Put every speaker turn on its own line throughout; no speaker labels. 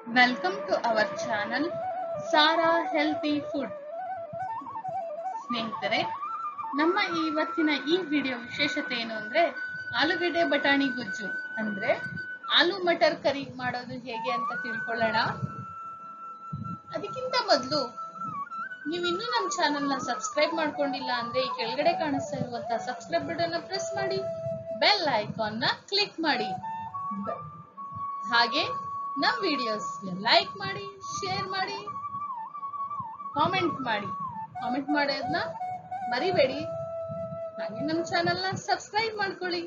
Welcome to our channel Sara healthy food ಸ್ನೇಹಿತರೆ ನಮ್ಮ ಇವತ್ತಿನ ಈ ವಿಡಿಯೋ ವಿಶೇಷತೆ ಏನು ಅಂದ್ರೆ ಆಲೂಗೆಡ್ಡೆ ಬಟಾಣಿ ಗುಜ್ಜು ಅಂದ್ರೆ ಆಲೂ ಮಟರ್ ಕರಿ ಮಾಡೋದು ಹೇಗೆ ಅಂತ ತಿಳ್ಕೊಳ್ಳೋಣ ಅದಕ್ಕಿಂತ ಮೊದಲು ನೀವು ಇನ್ನೂ ನಮ್ಮ ಚಾನಲ್ನ ಸಬ್ಸ್ಕ್ರೈಬ್ ಮಾಡ್ಕೊಂಡಿಲ್ಲ ಅಂದ್ರೆ ಈ ಕೆಳಗಡೆ ಕಾಣಿಸ್ತಾ ಇರುವಂತಹ ಸಬ್ಸ್ಕ್ರೈಬ್ ಬಟನ್ ಪ್ರೆಸ್ ಮಾಡಿ ಬೆಲ್ ಐಕಾನ್ ನ ಕ್ಲಿಕ್ ಮಾಡಿ ಬೆ- ಹಾಗೆ ನಮ್ಮ ವಿಡಿಯೋಸ್ ಲೈಕ್ ಮಾಡಿ ಶೇರ್ ಮಾಡಿ ಕಾಮೆಂಟ್ ಮಾಡಿ ಕಾಮೆಂಟ್ ಮಾಡೋದನ್ನ ಮರಿಬೇಡಿ ಹಾಗೆ ನಮ್ಮ ಚಾನಲ್ನ ಸಬ್ಸ್ಕ್ರೈಬ್ ಮಾಡ್ಕೊಳ್ಳಿ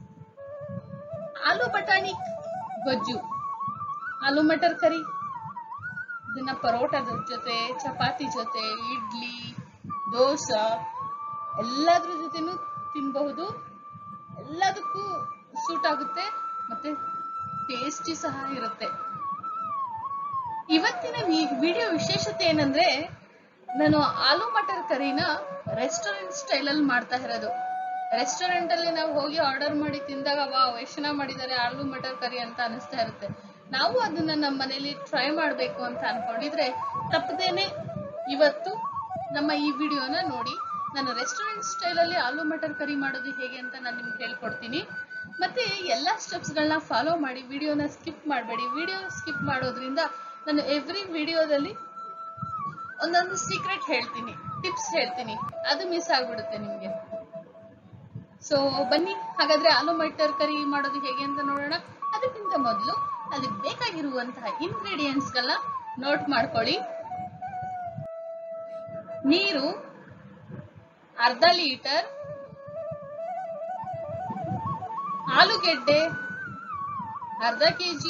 ಆಲೂ ಬಟಾಣಿ ಗೊಜ್ಜು ಆಲೂ ಮಟರ್ ಕರಿ ಇದನ್ನ ಪರೋಟದ ಜೊತೆ ಚಪಾತಿ ಜೊತೆ ಇಡ್ಲಿ ದೋಸೆ ಎಲ್ಲದ್ರ ಜೊತೆನೂ ತಿನ್ಬಹುದು ಎಲ್ಲದಕ್ಕೂ ಸೂಟ್ ಆಗುತ್ತೆ ಮತ್ತೆ ಟೇಸ್ಟಿ ಸಹ ಇರುತ್ತೆ ಇವತ್ತಿನ ವಿಡಿಯೋ ವಿಶೇಷತೆ ಏನಂದ್ರೆ ನಾನು ಆಲೂ ಮಟರ್ ಕರಿನ ರೆಸ್ಟೋರೆಂಟ್ ಸ್ಟೈಲ್ ಅಲ್ಲಿ ಮಾಡ್ತಾ ಇರೋದು ರೆಸ್ಟೋರೆಂಟ್ ಅಲ್ಲಿ ನಾವು ಹೋಗಿ ಆರ್ಡರ್ ಮಾಡಿ ತಿಂದಾಗ ವಾವ್ ಎಷ್ಟು ಚೆನ್ನಾಗ್ ಮಾಡಿದ್ದಾರೆ ಆಲೂ ಮಟರ್ ಕರಿ ಅಂತ ಅನಿಸ್ತಾ ಇರುತ್ತೆ ನಾವು ಅದನ್ನ ನಮ್ಮ ಮನೇಲಿ ಟ್ರೈ ಮಾಡ್ಬೇಕು ಅಂತ ಅನ್ಕೊಂಡಿದ್ರೆ ತಪ್ಪದೇನೆ ಇವತ್ತು ನಮ್ಮ ಈ ವಿಡಿಯೋನ ನೋಡಿ ನಾನು ರೆಸ್ಟೋರೆಂಟ್ ಸ್ಟೈಲ್ ಅಲ್ಲಿ ಆಲೂ ಮಟರ್ ಕರಿ ಮಾಡೋದು ಹೇಗೆ ಅಂತ ನಾನು ನಿಮ್ಗೆ ಹೇಳ್ಕೊಡ್ತೀನಿ ಮತ್ತೆ ಎಲ್ಲಾ ಸ್ಟೆಪ್ಸ್ ಗಳನ್ನ ಫಾಲೋ ಮಾಡಿ ವಿಡಿಯೋನ ಸ್ಕಿಪ್ ಮಾಡಬೇಡಿ ವಿಡಿಯೋ ಸ್ಕಿಪ್ ಮಾಡೋದ್ರಿಂದ ನಾನು ಎವ್ರಿ ವಿಡಿಯೋದಲ್ಲಿ ಒಂದೊಂದು ಸೀಕ್ರೆಟ್ ಹೇಳ್ತೀನಿ ಟಿಪ್ಸ್ ಹೇಳ್ತೀನಿ ಅದು ಮಿಸ್ ಆಗ್ಬಿಡುತ್ತೆ ನಿಮ್ಗೆ ಸೊ ಬನ್ನಿ ಹಾಗಾದ್ರೆ ಆಲೂ ಮಟರ್ ಕರಿ ಮಾಡೋದು ಹೇಗೆ ಅಂತ ನೋಡೋಣ ಅದಕ್ಕಿಂತ ಮೊದಲು ಅದಕ್ಕೆ ಬೇಕಾಗಿರುವಂತಹ ಇಂಗ್ರೀಡಿಯೆಂಟ್ಸ್ ಗಳನ್ನ ನೋಟ್ ಮಾಡ್ಕೊಳ್ಳಿ ನೀರು ಅರ್ಧ ಲೀಟರ್ ಆಲೂಗೆಡ್ಡೆ ಅರ್ಧ ಕೆಜಿ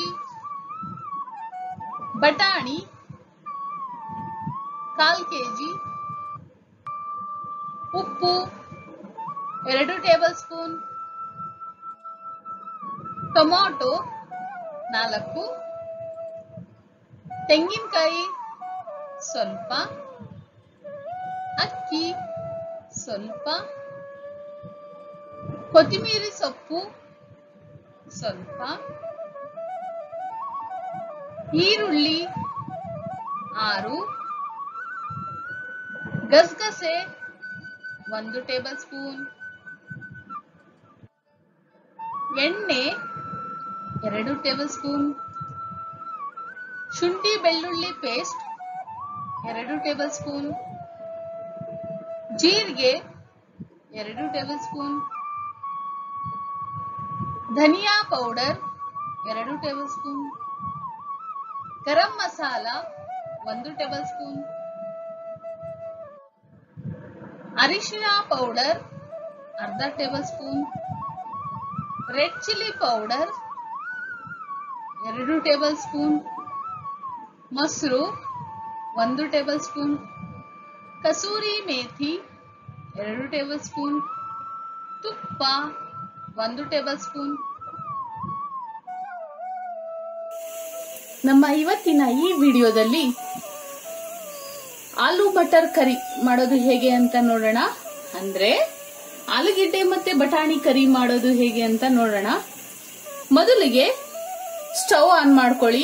ಬಟಾಣಿ ಕಾಲ್ ಕೆಜಿ ಉಪ್ಪು ಎರಡು ಟೇಬಲ್ ಸ್ಪೂನ್ ಟೊಮಾಟೊ ನಾಲ್ಕು ತೆಂಗಿನಕಾಯಿ ಸ್ವಲ್ಪ ಅಕ್ಕಿ ಸ್ವಲ್ಪ ಕೊತ್ತಿಮೀರಿ ಸೊಪ್ಪು ಸ್ವಲ್ಪ ಈರುಳ್ಳಿ ಆರು ಗಸಗಸೆ ಒಂದು ಟೇಬಲ್ ಸ್ಪೂನ್ ಎಣ್ಣೆ ಎರಡು ಟೇಬಲ್ ಸ್ಪೂನ್ ಶುಂಠಿ ಬೆಳ್ಳುಳ್ಳಿ ಪೇಸ್ಟ್ ಎರಡು ಟೇಬಲ್ ಸ್ಪೂನ್ ಜೀರಿಗೆ ಎರಡು ಟೇಬಲ್ ಸ್ಪೂನ್ ಧನಿಯಾ ಪೌಡರ್ ಎರಡು ಟೇಬಲ್ ಸ್ಪೂನ್ ಗರಂ ಮಸಾಲ ಒಂದು ಟೇಬಲ್ ಸ್ಪೂನ್ ಅರಿಶಿನ ಪೌಡರ್ ಅರ್ಧ tablespoon red chilli powder ಎರಡು ಟೇಬಲ್ ಸ್ಪೂನ್ ಮೊಸರು ಒಂದು ಟೇಬಲ್ ಸ್ಪೂನ್ ಕಸೂರಿ ಮೇಥಿ ಎರಡು ಟೇಬಲ್ ಸ್ಪೂನ್ ತುಪ್ಪ ಒಂದು ಟೇಬಲ್ ಸ್ಪೂನ್ ನಮ್ಮ ಇವತ್ತಿನ ಈ ವಿಡಿಯೋದಲ್ಲಿ ಆಲೂ ಬಟರ್ ಕರಿ ಮಾಡೋದು ಹೇಗೆ ಅಂತ ನೋಡೋಣ ಅಂದ್ರೆ ಆಲೂಗೆಡ್ಡೆ ಮತ್ತೆ ಬಟಾಣಿ ಕರಿ ಮಾಡೋದು ಹೇಗೆ ಅಂತ ನೋಡೋಣ ಮೊದಲಿಗೆ ಸ್ಟವ್ ಆನ್ ಮಾಡ್ಕೊಳ್ಳಿ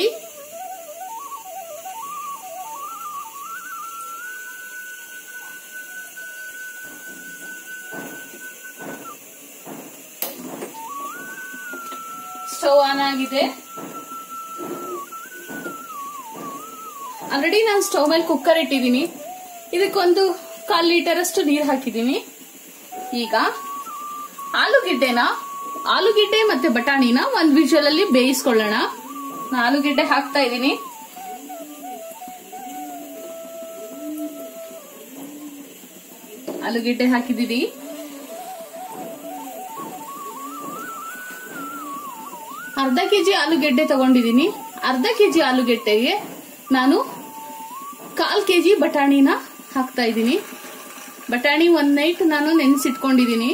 ಸ್ಟವ್ ಆನ್ ಆಗಿದೆ ಆಲ್ರೆಡಿ ನಾನು ಸ್ಟವ್ ಮೇಲೆ ಕುಕ್ಕರ್ ಇಟ್ಟಿದ್ದೀನಿ ಇದಕ್ಕೊಂದು ಕಾಲ್ ಲೀಟರ್ ಅಷ್ಟು ನೀರು ಹಾಕಿದ್ದೀನಿ ಈಗ ಆಲೂಗೆಡ್ಡೆನ ಆಲೂಗೆಡ್ಡೆ ಮತ್ತೆ ಬಟಾಣಿನ ಒಂದ್ ವಿಜುವಲ್ ಅಲ್ಲಿ ಬೇಯಿಸ್ಕೊಳ್ಳೋಣ ನಾನು ಆಲೂಗೆಡ್ಡೆ ಹಾಕ್ತಾ ಇದ್ದೀನಿ ಆಲೂಗೆಡ್ಡೆ ಹಾಕಿದ್ದೀವಿ ಅರ್ಧ ಕೆಜಿ ಆಲೂಗೆಡ್ಡೆ ತಗೊಂಡಿದ್ದೀನಿ ಅರ್ಧ ಕೆಜಿ ಆಲೂಗೆಡ್ಡೆಗೆ ನಾನು ಕಾಲ್ ಕೆಜಿ ಬಟಾಣಿನ ಹಾಕ್ತಾ ಇದ್ದೀನಿ ಬಟಾಣಿ ಒಂದ್ ನೈಟ್ ನಾನು ನೆನೆಸಿಟ್ಕೊಂಡಿದ್ದೀನಿ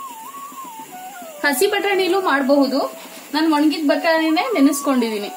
ಹಸಿ ಬಟಾಣಿಲೂ ಮಾಡಬಹುದು ನಾನು ಒಣಗಿದ ಬಟಾಣಿನೇ ನೆನೆಸ್ಕೊಂಡಿದ್ದೀನಿ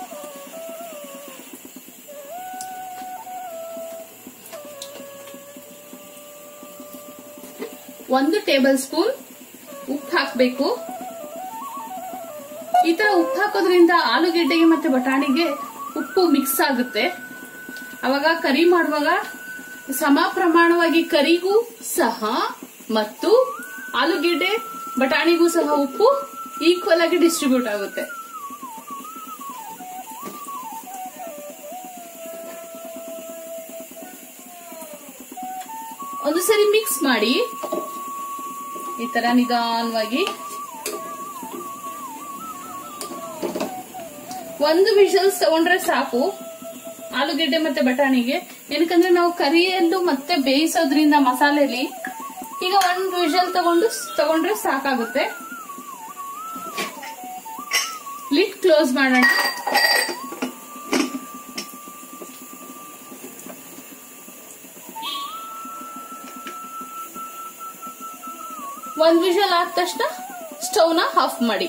ಒಂದು ಟೇಬಲ್ ಸ್ಪೂನ್ ಉಪ್ಪು ಹಾಕಬೇಕು ಈ ತರ ಉಪ್ಪು ಹಾಕೋದ್ರಿಂದ ಆಲೂಗೆಡ್ಡೆಗೆ ಮತ್ತೆ ಬಟಾಣಿಗೆ ಉಪ್ಪು ಮಿಕ್ಸ್ ಆಗುತ್ತೆ ಅವಾಗ ಕರಿ ಮಾಡುವಾಗ ಸಮ ಪ್ರಮಾಣವಾಗಿ ಕರಿಗೂ ಸಹ ಮತ್ತು ಆಲೂಗೆಡ್ಡೆ ಬಟಾಣಿಗೂ ಸಹ ಉಪ್ಪು ಈಕ್ವಲ್ ಆಗಿ ಡಿಸ್ಟ್ರಿಬ್ಯೂಟ್ ಆಗುತ್ತೆ ಒಂದು ಸರಿ ಮಿಕ್ಸ್ ಮಾಡಿ ಈ ತರ ನಿಧಾನವಾಗಿ ಒಂದು ವಿಷಲ್ಸ್ ತಗೊಂಡ್ರೆ ಸಾಕು ಆಲೂಗೆಡ್ಡೆ ಮತ್ತೆ ಬಟಾಣಿಗೆ ಏನಕ್ಕಂದ್ರೆ ನಾವು ಕರಿಯಲ್ಲೂ ಮತ್ತೆ ಬೇಯಿಸೋದ್ರಿಂದ ಮಸಾಲೆಲಿ ಈಗ ಒಂದು ವಿಷಲ್ ತಗೊಂಡು ತಗೊಂಡ್ರೆ ಸಾಕಾಗುತ್ತೆ ಲಿಟ್ ಕ್ಲೋಸ್ ಮಾಡೋಣ ಒಂದ್ ವಿಷಲ್ ಆದ ತಕ್ಷಣ ಸ್ಟವ್ನ ಆಫ್ ಮಾಡಿ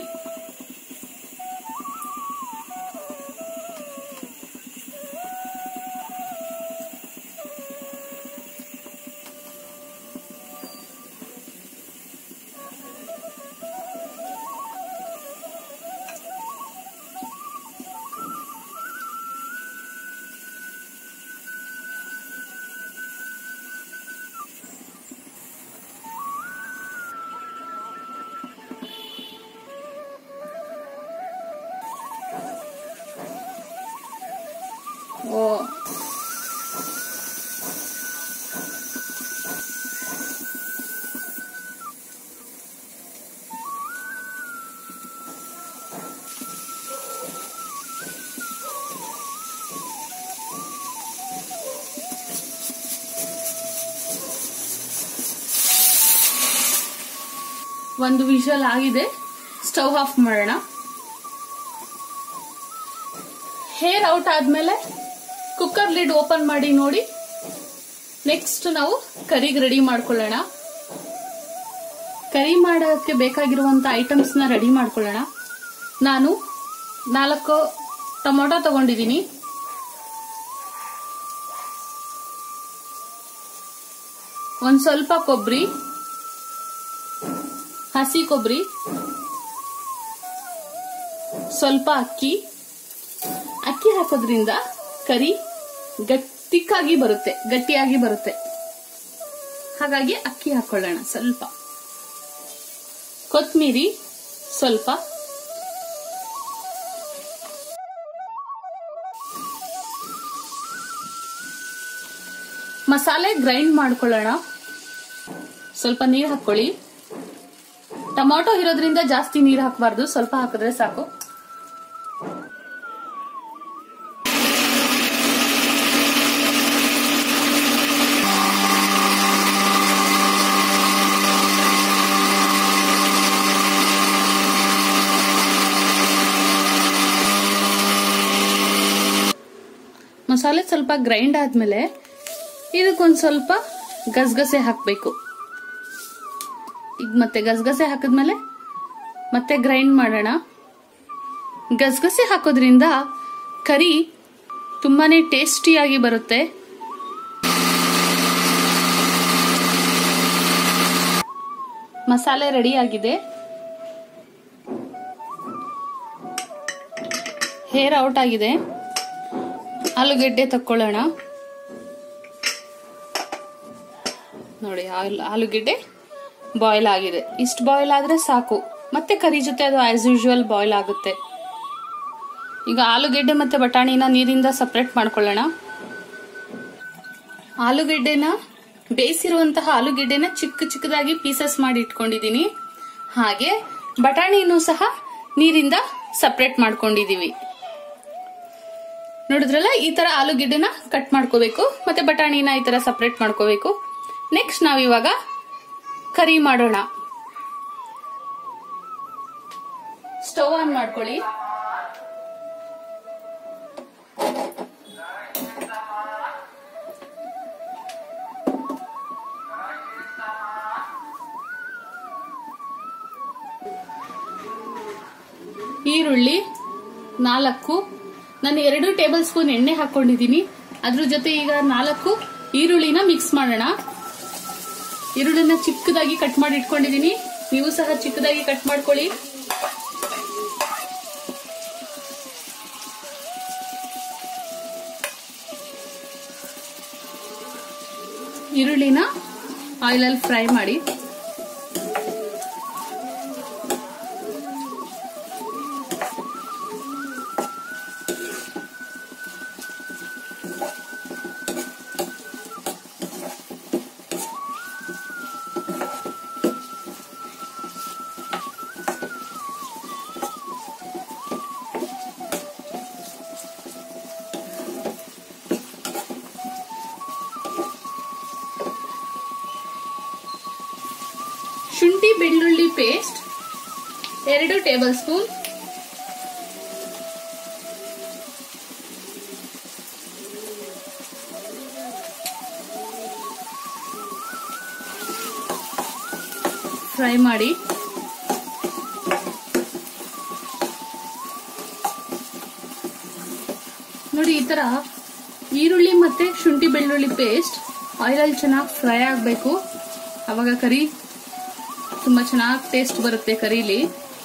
ಓ ಒಂದು ವಿಷಲ್ ಆಗಿದೆ ಸ್ಟವ್ ಆಫ್ ಮಾಡೋಣ ಹೇರ್ ಔಟ್ ಆದ್ಮೇಲೆ ಕುಕ್ಕರ್ ಲಿಡ್ ಓಪನ್ ಮಾಡಿ ನೋಡಿ ನೆಕ್ಸ್ಟ್ ನಾವು ಕರಿಗೆ ರೆಡಿ ಮಾಡ್ಕೊಳ್ಳೋಣ ಕರಿ ಮಾಡೋಕ್ಕೆ ಬೇಕಾಗಿರುವಂತ ಐಟಮ್ಸ್ ನ ರೆಡಿ ಮಾಡ್ಕೊಳ್ಳೋಣ ನಾನು ನಾಲ್ಕು ಟೊಮೊಟೊ ತಗೊಂಡಿದ್ದೀನಿ ಒಂದ್ ಸ್ವಲ್ಪ ಕೊಬ್ಬರಿ ಹಸಿ ಕೊಬ್ಬರಿ ಸ್ವಲ್ಪ ಅಕ್ಕಿ ಅಕ್ಕಿ ಹಾಕೋದ್ರಿಂದ ಕರಿ ಗಟ್ಟಿಕ್ಕಾಗಿ ಬರುತ್ತೆ ಗಟ್ಟಿಯಾಗಿ ಬರುತ್ತೆ ಹಾಗಾಗಿ ಅಕ್ಕಿ ಹಾಕೊಳ್ಳೋಣ ಸ್ವಲ್ಪ ಕೊತ್ಮೀರಿ ಸ್ವಲ್ಪ ಮಸಾಲೆ ಗ್ರೈಂಡ್ ಮಾಡ್ಕೊಳ್ಳೋಣ ಸ್ವಲ್ಪ ನೀರು ಹಾಕೊಳ್ಳಿ ಟೊಮಾಟೊ ಇರೋದ್ರಿಂದ ಜಾಸ್ತಿ ನೀರು ಹಾಕಬಾರ್ದು ಸ್ವಲ್ಪ ಹಾಕಿದ್ರೆ ಸಾಕು ಮಸಾಲೆ ಸ್ವಲ್ಪ ಗ್ರೈಂಡ್ ಆದ್ಮೇಲೆ ಇದಕ್ಕೊಂದ್ ಸ್ವಲ್ಪ ಗಸಗಸೆ ಹಾಕಬೇಕು ಈಗ ಮತ್ತೆ ಗಸಗಸೆ ಹಾಕಿದ್ಮೇಲೆ ಮತ್ತೆ ಗ್ರೈಂಡ್ ಮಾಡೋಣ ಗಸಗಸೆ ಹಾಕೋದ್ರಿಂದ ಕರಿ ತುಂಬಾನೇ ಟೇಸ್ಟಿಯಾಗಿ ಬರುತ್ತೆ ಮಸಾಲೆ ರೆಡಿ ಆಗಿದೆ ಹೇರ್ ಔಟ್ ಆಗಿದೆ ಆಲೂಗೆಡ್ಡೆ ತಕ್ಕೊಳ್ಳೋಣ ನೋಡಿ ಆಲ್- ಆಲೂಗೆಡ್ಡೆ ಬಾಯ್ಲ್ ಆಗಿದೆ ಇಷ್ಟು ಬಾಯ್ಲ್ ಆದ್ರೆ ಸಾಕು ಮತ್ತೆ ಕರಿ ಜೊತೆ ಅದು ಆಸ್ ಯೂಶುವಲ್ ಬಾಯ್ಲ್ ಆಗುತ್ತೆ ಈಗ ಆಲೂಗೆಡ್ಡೆ ಮತ್ತೆ ಬಟಾಣಿನ ನೀರಿಂದ ಸಪ್ರೇಟ್ ಮಾಡ್ಕೊಳ್ಳೋಣ ಆಲೂಗೆಡ್ಡೆನ ಬೇಯಿಸಿರುವಂತಹ ಆಲೂಗೆಡ್ಡೆನ ಚಿಕ್ಕ ಚಿಕ್ಕದಾಗಿ ಪೀಸಸ್ ಮಾಡಿ ಇಟ್ಕೊಂಡಿದೀನಿ ಹಾಗೆ ಬಟಾಣಿನೂ ಸಹ ನೀರಿಂದ ಸಪ್ರೇಟ್ ಮಾಡ್ಕೊಂಡಿದೀವಿ ನೋಡಿದ್ರಲ್ಲ ಈ ತರ ಆಲೂಗೆಡ್ಡೆನ ಕಟ್ ಮಾಡ್ಕೋಬೇಕು ಮತ್ತೆ ಬಟಾಣಿನ ಈ ತರ ಸಪ್ರೇಟ್ ಮಾಡ್ಕೋಬೇಕು ನೆಕ್ಸ್ಟ್ ನಾವಿವಾಗ ಕರಿ ಮಾಡೋಣ ಸ್ಟವ್ ಆನ್ ಮಾಡ್ಕೊಳ್ಳಿ ಈರುಳ್ಳಿ ನಾಲ್ಕು ನಾನು ಎರಡು ಟೇಬಲ್ ಸ್ಪೂನ್ ಎಣ್ಣೆ ಹಾಕೊಂಡಿದ್ದೀನಿ ಅದ್ರ ಜೊತೆ ಈಗ ನಾಲ್ಕು ಈರುಳ್ಳಿನ ಮಿಕ್ಸ್ ಮಾಡೋಣ ಈರುಳ್ಳಿನ ಚಿಕ್ಕದಾಗಿ ಕಟ್ ಮಾಡಿ ಇಟ್ಕೊಂಡಿದ್ದೀನಿ ನೀವು ಸಹ ಚಿಕ್ಕದಾಗಿ ಕಟ್ ಮಾಡ್ಕೊಳ್ಳಿ ಈರುಳ್ಳಿನ ಆಯಿಲಲ್ಲಿ ಫ್ರೈ ಮಾಡಿ ಶುಂಠಿ ಬೆಳ್ಳುಳ್ಳಿ ಪೇಸ್ಟ್ ಎರಡು ಟೇಬಲ್ ಸ್ಪೂನ್ ಫ್ರೈ ಮಾಡಿ ನೋಡಿ ಈ ತರ ಈರುಳ್ಳಿ ಮತ್ತೆ ಶುಂಠಿ ಬೆಳ್ಳುಳ್ಳಿ ಪೇಸ್ಟ್ ಆಯಿಲಲ್ಲಿ ಚೆನ್ನಾಗಿ ಫ್ರೈ ಆಗಬೇಕು ಅವಾಗ ಕರಿ ತುಂಬಾ ಚೆನ್ನಾಗಿ ಟೇಸ್ಟ್ ಬರುತ್ತೆ ಕರೀಲಿ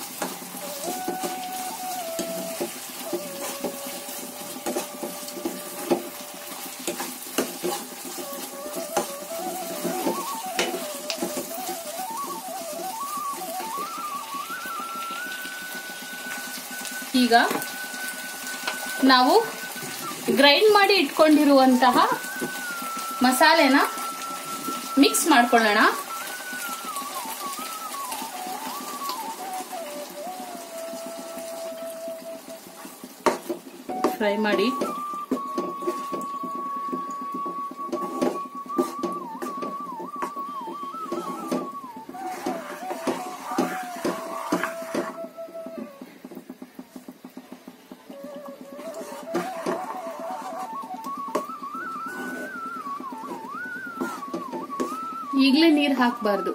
ಈಗ ನಾವು ಗ್ರೈಂಡ್ ಮಾಡಿ ಇಟ್ಕೊಂಡಿರುವಂತಹ ಮಸಾಲೆನ ಮಿಕ್ಸ್ ಮಾಡ್ಕೊಳ್ಳೋಣ ಫ್ರೈ ಮಾಡಿ ಈಗಲೇ ನೀರು ಹಾಕಬಾರ್ದು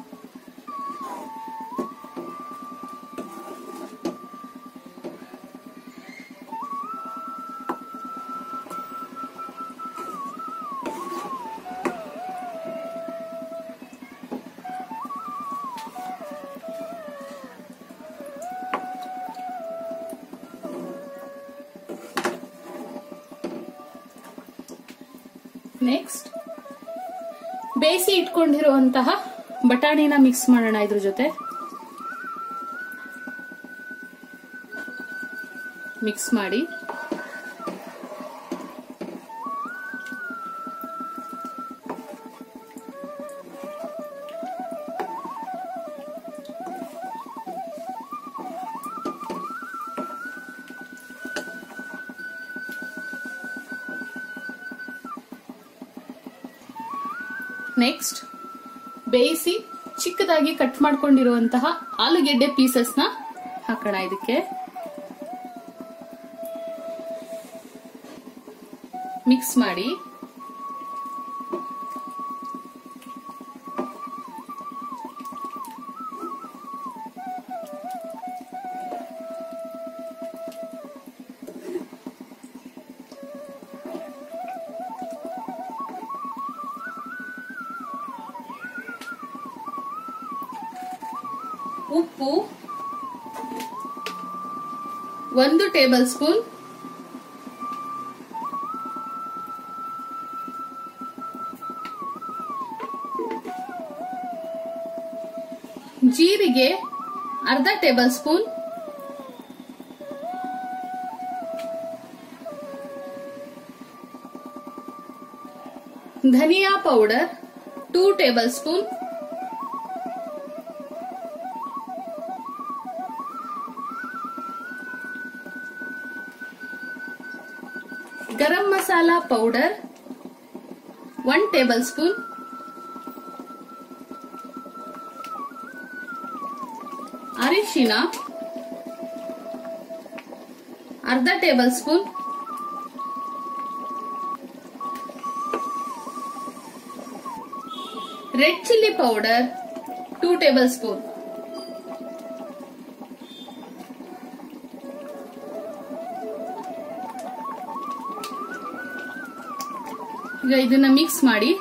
ನೆಕ್ಸ್ಟ್ ಬೇಯಿಸಿ ಇಟ್ಕೊಂಡಿರುವಂತಹ ಬಟಾಣಿನ ಮಿಕ್ಸ್ ಮಾಡೋಣ ಇದ್ರ ಜೊತೆ ಮಿಕ್ಸ್ ಮಾಡಿ ನೆಕ್ಸ್ಟ್ ಬೇಯಿಸಿ ಚಿಕ್ಕದಾಗಿ ಕಟ್ ಮಾಡ್ಕೊಂಡಿರುವಂತಹ ಆಲೂಗೆಡ್ಡೆ ಪೀಸಸ್ನ ಹಾಕೋಣ ಇದಕ್ಕೆ ಮಿಕ್ಸ್ ಮಾಡಿ ಉಪ್ಪು ಒಂದು ಟೇಬಲ್ ಸ್ಪೂನ್ ಜೀರಿಗೆ ಅರ್ಧ ಟೇಬಲ್ ಸ್ಪೂನ್ ಧನಿಯಾ powder two tablespoon garam masala powder one tablespoon ಅರಿಶಿನ ಅರ್ಧ tablespoon red chilli powder two tablespoon ಈಗ ಇದನ್ನ ಮಿಕ್ಸ್ ಮಾಡಿ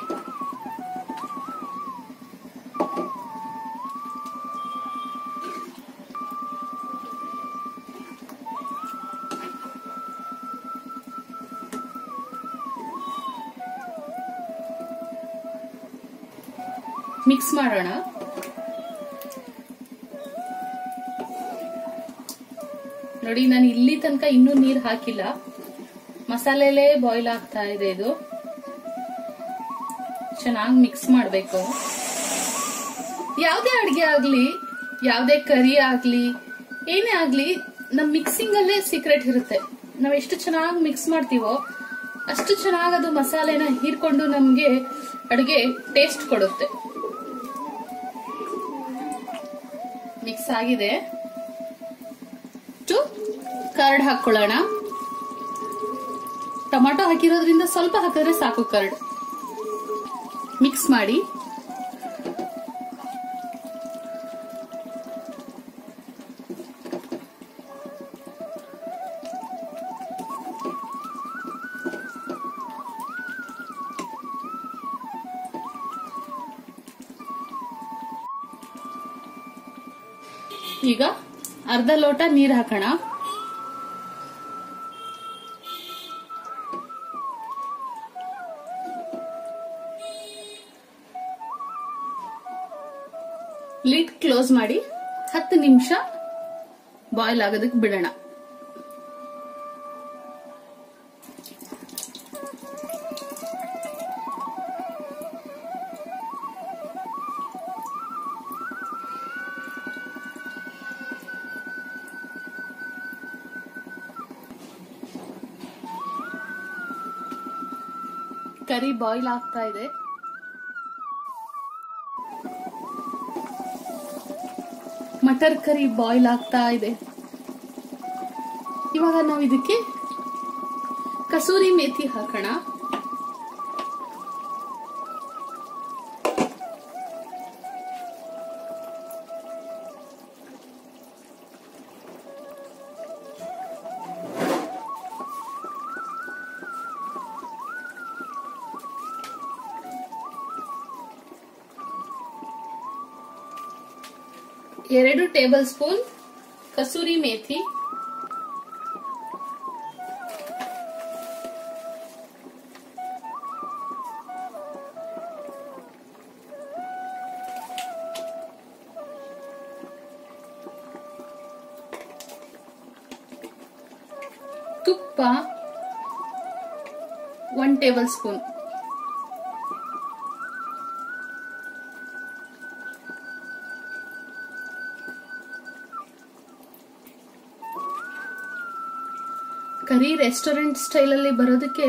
ಮಿಕ್ಸ್ ಮಾಡೋಣ ನೋಡಿ ನಾನು ಇಲ್ಲಿ ತನಕ ಇನ್ನೂ ನೀರ್ ಹಾಕಿಲ್ಲ ಮಸಾಲೆಲೇ ಬಾಯ್ಲ್ ಆಗ್ತಾ ಇದೆ ಇದು ಚೆನ್ನಾಗಿ ಮಿಕ್ಸ್ ಮಾಡಬೇಕು ಯಾವುದೇ ಅಡ್ಗೆ ಆಗ್ಲಿ ಯಾವುದೇ ಕರಿ ಆಗ್ಲಿ ಏನೇ ಆಗ್ಲಿ ನಮ್ ಮಿಕ್ಸಿಂಗ್ ಅಲ್ಲೇ ಸೀಕ್ರೆಟ್ ಇರುತ್ತೆ ನಾವ್ ಎಷ್ಟು ಚೆನ್ನಾಗಿ ಮಿಕ್ಸ್ ಮಾಡ್ತೀವೋ ಅಷ್ಟು ಚೆನ್ನಾಗಿ ಅದು ಮಸಾಲೆನ ಹೀರ್ಕೊಂಡು ನಮ್ಗೆ ಅಡುಗೆ ಟೇಸ್ಟ್ ಕೊಡುತ್ತೆ ಮಿಕ್ಸ್ ಆಗಿದೆ ಕರ್ಡ್ ಹಾಕೊಳ್ಳೋಣ ಟೊಮಾಟೊ ಹಾಕಿರೋದ್ರಿಂದ ಸ್ವಲ್ಪ ಹಾಕಿದ್ರೆ ಸಾಕು ಕರ್ಡ್ ಮಿಕ್ಸ್ ಮಾಡಿ ಈಗ ಅರ್ಧ ಲೋಟ ನೀರ್ ಹಾಕೋಣ ಲಿಡ್ ಕ್ಲೋಸ್ ಮಾಡಿ ಹತ್ತು ನಿಮಿಷ ಬಾಯ್ಲ್ ಆಗೋದಕ್ಕೆ ಬಿಡೋಣ ಕರಿ ಬಾಯ್ಲ್ ಆಗ್ತಾ ಇದೆ ಮಟರ್ ಕರಿ ಬಾಯ್ಲ್ ಆಗ್ತಾ ಇದೆ ಇವಾಗ ನಾವು ಇದಕ್ಕೆ ಕಸೂರಿ ಮೇಥಿ ಹಾಕೋಣ ಎರಡು ಟೇಬಲ್ ಸ್ಪೂನ್ ಕಸೂರಿ ಮೇಥಿ ತುಪ್ಪ one tablespoon curry restaurant style ಅಲ್ಲಿ ಬರೋದಕ್ಕೆ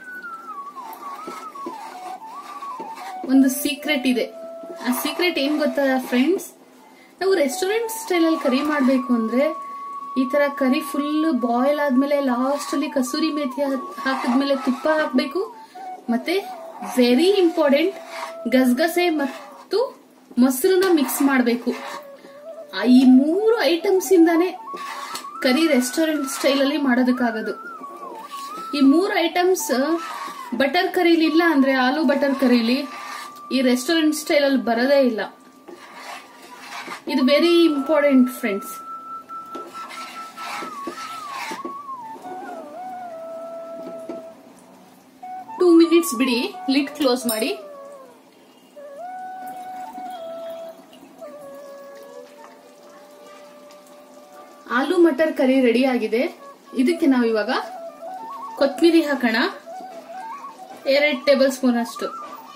ಒಂದು ಸೀಕ್ರೆಟ್ ಇದೆ ಆ ಸೀಕ್ರೆಟ್ ಏನ್ ಗೊತ್ತಾ ಫ್ರೆಂಡ್ಸ್ ನಾವು ರೆಸ್ಟೋರೆಂಟ್ ಸ್ಟೈಲ್ ಅಲ್ಲಿ ಕರಿ ಮಾಡ್ಬೇಕು ಅಂದ್ರೆ ಈ ತರ ಕರಿ ಫುಲ್ ಬಾಯ್ಲ್ ಆದ್ಮೇಲೆ ಲಾಸ್ಟ್ ಅಲ್ಲಿ ಕಸೂರಿ ಮೇಥಿ ಹಾಕ್- ಹಾಕಿದ್ಮೇಲೆ ತುಪ್ಪ ಹಾಕ್ಬೇಕು ಮತ್ತೆ ವೆರಿ ಇಂಪಾರ್ಟೆಂಟ್ ಗಸಗಸೆ ಮತ್ತು ಮೊಸರನ್ನ ಮಿಕ್ಸ್ ಮಾಡಬೇಕು ಈ ಮೂರು ಐಟಮ್ಸ್ ಇಂದಾನೆ ಕರಿ ರೆಸ್ಟೋರೆಂಟ್ ಸ್ಟೈಲ್ ಅಲ್ಲಿ ಮಾಡೋದಕ್ಕಾಗೋದು ಈ ಮೂರು ಐಟಮ್ಸ್ ಬಟರ್ ಕರೀಲಿ ಇಲ್ಲ ಅಂದ್ರೆ ಆಲೂ ಬಟರ್ ಕರೀಲಿ ಈ ರೆಸ್ಟೋರೆಂಟ್ ಸ್ಟೈಲ್ ಅಲ್ಲಿ ಬರೋದೇ ಇಲ್ಲ ಇದು very important friends two minutes ಬಿಡಿ ಲಿಡ್ ಕ್ಲೋಸ್ ಮಾಡಿ ಆಲೂ ಮಟರ್ ಕರಿ ರೆಡಿ ಆಗಿದೆ ಇದಕ್ಕೆ ನಾವು ಇವಾಗ ಕೊತ್ತಂಬರಿ ಹಾಕೋಣ ಎರಡು ಟೇಬಲ್ ಸ್ಪೂನ್ ಅಷ್ಟು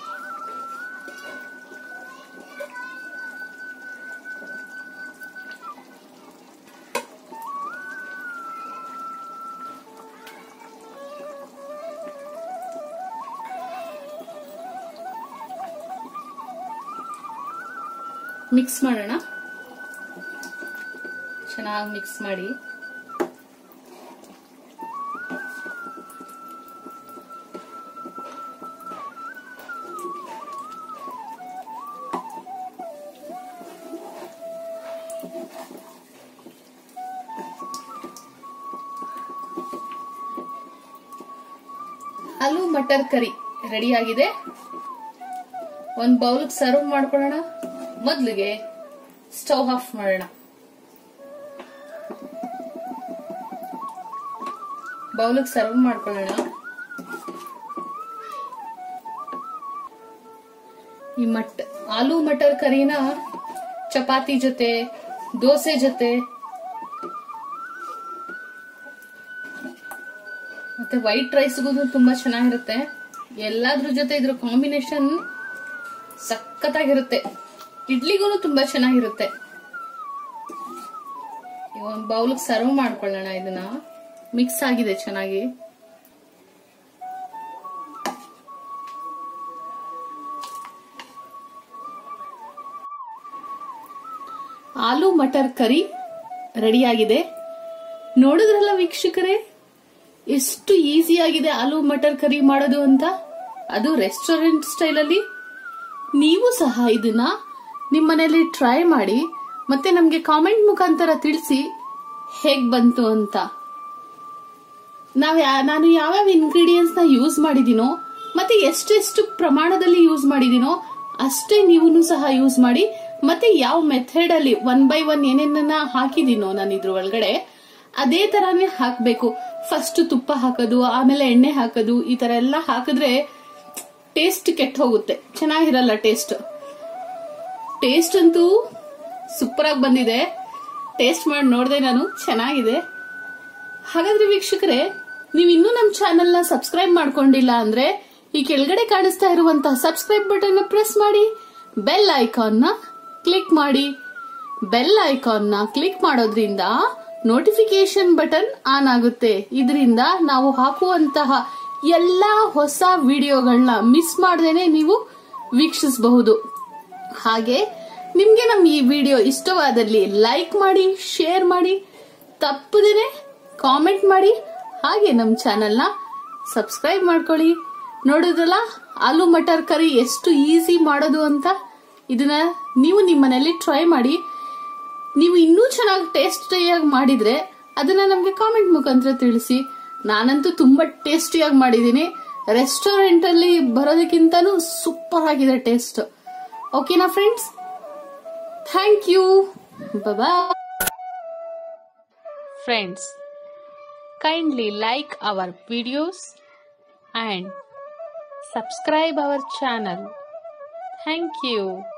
ಮಿಕ್ಸ್ ಮಾಡೋಣ ಚೆನ್ನಾಗಿ ಮಿಕ್ಸ್ ಮಾಡಿ ಆಲೂ ಮಟರ್ ಕರಿ ರೆಡಿ ಆಗಿದೆ ಒಂದ್ ಬೌಲ್ಗೆ ಸರ್ವ್ ಮಾಡ್ಕೊಳ್ಳೋಣ ಮೊದ್ಲಿಗೆ ಸ್ಟವ್ ಆಫ್ ಮಾಡೋಣ ಬೌಲ್ಗೆ ಸರ್ವ್ ಮಾಡ್ಕೊಳ್ಳೋಣ ಈ ಮಟ್ ಆಲೂ ಮಟರ್ ಕರಿನ ಚಪಾತಿ ಜೊತೆ ದೋಸೆ ಜೊತೆ ಮತ್ತೆ ವೈಟ್ ರೈಸ್ಗೂ ತುಂಬಾ ಚೆನ್ನಾಗಿರುತ್ತೆ ಎಲ್ಲಾದ್ರ ಜೊತೆ ಇದ್ರ ಕಾಂಬಿನೇಷನ್ ಸಖತ್ತಾಗಿರುತ್ತೆ ಇಡ್ಲಿಗೂ ತುಂಬಾ ಚೆನ್ನಾಗಿರುತ್ತೆ ಈಗ ಒಂದು ಬೌಲ್ಗೆ ಸರ್ವ್ ಮಾಡ್ಕೊಳ್ಳೋಣ ಇದನ್ನ ಮಿಕ್ಸ್ ಆಗಿದೆ ಚೆನ್ನಾಗಿ ಆಲೂ ಮಟರ್ ಕರಿ ರೆಡಿಯಾಗಿದೆ ನೋಡಿದ್ರಲ್ಲ ವೀಕ್ಷಕರೇ ಎಷ್ಟು ಈಸಿ ಆಗಿದೆ ಆಲೂ ಮಟರ್ ಕರಿ ಮಾಡೋದು ಅಂತ ಅದು ರೆಸ್ಟೋರೆಂಟ್ ಸ್ಟೈಲಲ್ಲಿ ನೀವು ಸಹ ಇದನ್ನ ನಿಮ್ಮ ಮನೇಲಿ ಟ್ರೈ ಮಾಡಿ ಮತ್ತೆ ನಮಗೆ ಕಾಮೆಂಟ್ ಮುಖಾಂತರ ತಿಳಿಸಿ ಹೇಗ್ ಬಂತು ಅಂತ ನಾವ್ ಯಾ- ನಾನು ಯಾವ್ಯಾವ ಇಂಗ್ರೀಡಿಯೆಂಟ್ಸ್ ನ ಯೂಸ್ ಮಾಡಿದೀನೋ ಮತ್ತೆ ಎಷ್ಟೆಷ್ಟು ಪ್ರಮಾಣದಲ್ಲಿ ಯೂಸ್ ಮಾಡಿದೀನೋ ಅಷ್ಟೇ ನೀವು ಸಹ ಯೂಸ್ ಮಾಡಿ ಮತ್ತೆ ಯಾವ ಮೆಥಡ್ ಅಲ್ಲಿ ಒನ್ ಬೈ ಒನ್ ಏನೇನನ್ನ ಹಾಕಿದೀನೋ ನಾನು ಇದ್ರ ಒಳಗಡೆ ಅದೇ ತರಾನೇ ಹಾಕ್ಬೇಕು ಫಸ್ಟ್ ತುಪ್ಪ ಹಾಕೋದು ಆಮೇಲೆ ಎಣ್ಣೆ ಹಾಕೋದು ಈ ತರ ಎಲ್ಲ ಹಾಕಿದ್ರೆ ಟೇಸ್ಟ್ ಕೆಟ್ಟ ಹೋಗುತ್ತೆ ಚೆನ್ನಾಗಿರಲ್ಲ ಟೇಸ್ಟ್ ಟೇಸ್ಟ್ ಅಂತೂ ಸೂಪರ್ ಆಗಿ ಬಂದಿದೆ ಟೇಸ್ಟ್ ಮಾಡಿ ನೋಡಿದೆ ನಾನು ಚೆನ್ನಾಗಿದೆ ಹಾಗಾದ್ರೆ ವೀಕ್ಷಕರೇ ನೀವು ಇನ್ನೂ ನಮ್ಮ ಚಾನೆಲ್ ನ ಸಬ್ಸ್ಕ್ರೈಬ್ ಮಾಡ್ಕೊಂಡಿಲ್ಲ ಅಂದ್ರೆ ಈ ಕೆಳಗಡೆ ಕಾಣಿಸ್ತಾ ಇರುವಂತಹ ಸಬ್ಸ್ಕ್ರೈಬ್ ಬಟನ್ ಪ್ರೆಸ್ ಮಾಡಿ ಬೆಲ್ ಐಕಾನ್ ನ ಕ್ಲಿಕ್ ಮಾಡಿ ಬೆಲ್ ಐಕಾನ್ ನ ಕ್ಲಿಕ್ ಮಾಡೋದ್ರಿಂದ ನೋಟಿಫಿಕೇಶನ್ ಬಟನ್ ಆನ್ ಆಗುತ್ತೆ ಇದರಿಂದ ನಾವು ಹಾಕುವಂತಹ ಎಲ್ಲಾ ಹೊಸ ವಿಡಿಯೋಗಳನ್ನ ಮಿಸ್ ಮಾಡದೇನೆ ನೀವು ವೀಕ್ಷಿಸಬಹುದು ಹಾಗೆ ನಿಮ್ಗೆ ನಮ್ಮ ಈ ವಿಡಿಯೋ ಇಷ್ಟವಾದಲ್ಲಿ ಲೈಕ್ ಮಾಡಿ ಶೇರ್ ಮಾಡಿ ತಪ್ಪದೇನೆ ಕಾಮೆಂಟ್ ಮಾಡಿ ಹಾಗೆ ನಮ್ಮ ಚಾನೆಲ್ನ ಸಬ್ಸ್ಕ್ರೈಬ್ ಮಾಡ್ಕೊಳ್ಳಿ ನೋಡಿದ್ರಲ್ಲ ಆಲೂ ಮಟರ್ ಕರಿ ಎಷ್ಟು ಈಸಿ ಮಾಡೋದು ಅಂತ ಇದನ್ನ ನೀವು ನಿಮ್ಮ ಮನೇಲಿ ಟ್ರೈ ಮಾಡಿ ನೀವು ಇನ್ನೂ ಚೆನ್ನಾಗಿ ಟೇಸ್ಟಿಯಾಗಿ ಮಾಡಿದ್ರೆ ಅದನ್ನ ನಮಗೆ ಕಾಮೆಂಟ್ ಮುಖಾಂತರ ತಿಳಿಸಿ ನಾನಂತೂ ತುಂಬಾ ಟೇಸ್ಟಿಯಾಗಿ ಮಾಡಿದ್ದೀನಿ ರೆಸ್ಟೋರೆಂಟ್ ಅಲ್ಲಿ ಬರೋದಕ್ಕಿಂತನೂ ಸೂಪರ್ ಆಗಿದೆ ಟೇಸ್ಟ್ ಓಕೆನಾ friends thank you bye
Friends, kindly like our videos and subscribe our channel. Thank you.